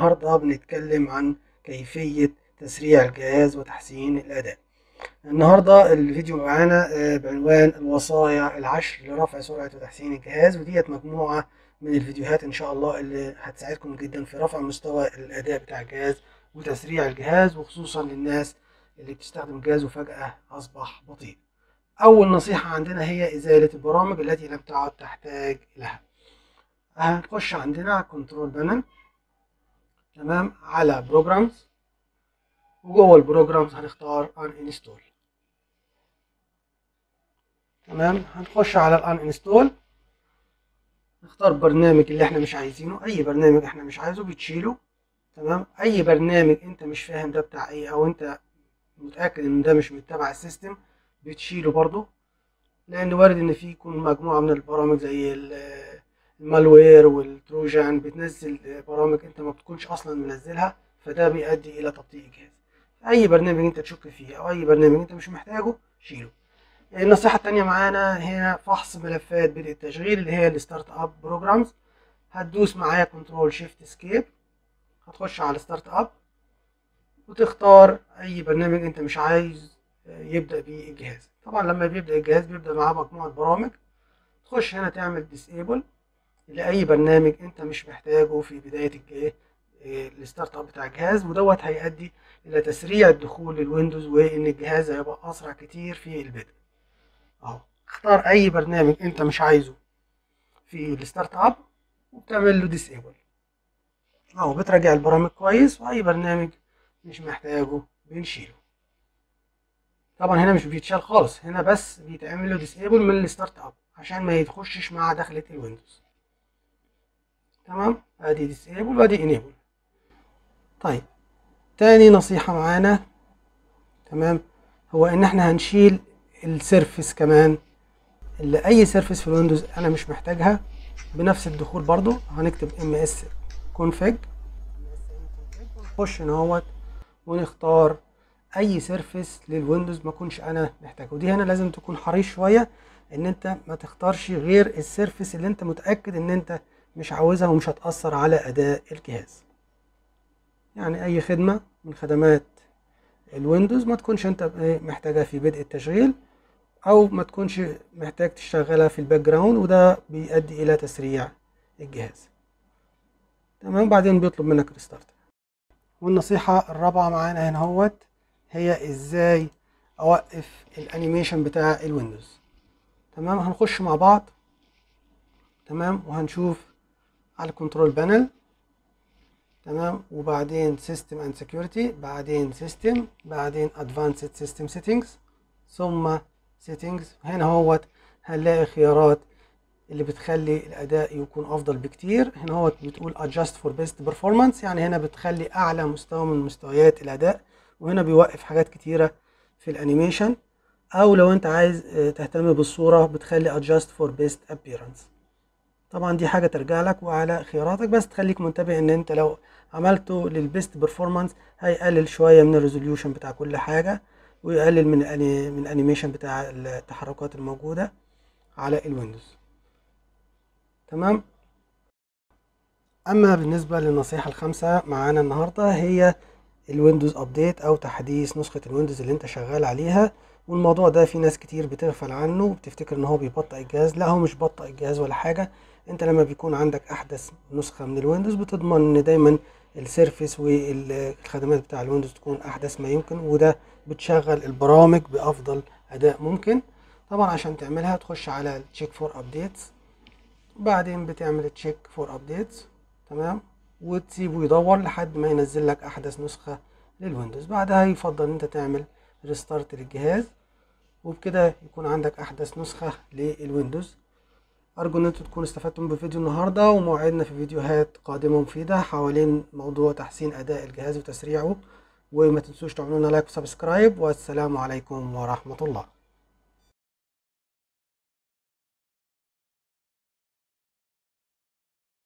النهاردة بنتكلم عن كيفية تسريع الجهاز وتحسين الأداء النهاردة الفيديو معانا آه، بعنوان الوصايا العشر لرفع سرعة وتحسين الجهاز وديت مجموعة من الفيديوهات إن شاء الله اللي هتساعدكم جدا في رفع مستوى الأداء بتاع الجهاز وتسريع الجهاز وخصوصا للناس اللي بتستخدم جهاز وفجأة أصبح بطيء أول نصيحة عندنا هي إزالة البرامج التي لم تعد تحتاج لها هنخش عندنا على كنترول بانل تمام على بروجرامز وجوه البروجرامز هنختار ان انستول تمام هنخش على الان انستول نختار برنامج اللي احنا مش عايزينه اي برنامج احنا مش عايزه بتشيله تمام اي برنامج انت مش فاهم ده بتاع ايه او انت متاكد ان ده مش متبع السيستم بتشيله برضو لان وارد ان في يكون مجموعه من البرامج زي ال- المالوير والتروجان بتنزل برامج انت ما بتكونش اصلا منزلها فده بيؤدي الى تبطيء الجهاز اي برنامج انت تشك فيه او اي برنامج انت مش محتاجه شيله النصيحة التانية معانا هنا فحص ملفات بدء التشغيل اللي هي الستارت اب بروجرامز هتدوس معايا كنترول شيفت اسكيب هتخش على ستارت اب وتختار اي برنامج انت مش عايز يبدأ بيه الجهاز طبعا لما بيبدأ الجهاز بيبدأ معاه مجموعة برامج تخش هنا تعمل ديسيبل لأي برنامج انت مش محتاجه في بداية الجهاز الستارت اب بتاع الجهاز ودوت هيؤدي الى تسريع الدخول للويندوز وان الجهاز هيبقى اسرع كتير في البدء اهو اختار اي برنامج انت مش عايزه في الستارت اب وبتعمل له ديسيبل اهو بتراجع البرامج كويس واي برنامج مش محتاجه بنشيله طبعا هنا مش بيتشال خالص هنا بس بيتعمل له ديسيبل من الستارت اب عشان ما يخشش مع دخلة الويندوز تمام ادي ديسيبل وادي انيبل طيب تاني نصيحة معانا تمام هو ان احنا هنشيل السيرفس كمان اللي اي سيرفس في الويندوز انا مش محتاجها بنفس الدخول برضو هنكتب ام اس config نخش هنا اهوت ونختار اي سيرفس للويندوز ما كنش انا محتاجه ودي هنا لازم تكون حريص شويه ان انت ما تختارش غير السيرفس اللي انت متاكد ان انت مش عاوزها ومش هتاثر على اداء الجهاز يعني اي خدمه من خدمات الويندوز ما تكونش انت محتاجها في بدء التشغيل او ما تكونش محتاج تشغلها في الباك جراوند وده بيؤدي الى تسريع الجهاز تمام بعدين بيطلب منك ريستارت والنصيحة الرابعة معانا هنا هوت هي ازاي اوقف الانيميشن بتاع الويندوز تمام هنخش مع بعض تمام وهنشوف على الكنترول بانل تمام وبعدين سيستم اند سكيورتي بعدين سيستم بعدين ادفانسد سيستم سيتنجز ثم سيتنجز هنا هوت هنلاقي خيارات اللي بتخلي الاداء يكون افضل بكتير هنا هوت بتقول adjust for best performance يعني هنا بتخلي اعلى مستوى من مستويات الاداء وهنا بيوقف حاجات كتيره في الانيميشن او لو انت عايز آه، تهتم بالصوره بتخلي adjust for best appearance طبعا دي حاجه ترجع لك وعلى خياراتك بس تخليك منتبه ان انت لو عملته للبيست بيرفورمانس هيقلل شويه من الريزوليوشن بتاع كل حاجه ويقلل من الأني- من الانيميشن بتاع التحركات الموجوده على الويندوز تمام اما بالنسبه للنصيحه الخامسه معانا النهارده هي الويندوز ابديت او تحديث نسخه الويندوز اللي انت شغال عليها والموضوع ده في ناس كتير بتغفل عنه وبتفتكر ان هو بيبطئ الجهاز لا هو مش بطئ الجهاز ولا حاجه انت لما بيكون عندك احدث نسخه من الويندوز بتضمن ان دايما السيرفيس والخدمات بتاع الويندوز تكون احدث ما يمكن وده بتشغل البرامج بافضل اداء ممكن طبعا عشان تعملها تخش على تشيك فور ابديتس بعدين بتعمل تشيك فور ابديتس تمام وتسيبه يدور لحد ما ينزل لك احدث نسخه للويندوز بعدها يفضل ان انت تعمل ريستارت للجهاز وبكده يكون عندك احدث نسخه للويندوز ارجو ان انتوا تكونوا استفدتم بفيديو النهارده وموعدنا في فيديوهات قادمه مفيده حوالين موضوع تحسين اداء الجهاز وتسريعه وما تنسوش تعملوا لنا لايك وسبسكرايب والسلام عليكم ورحمه الله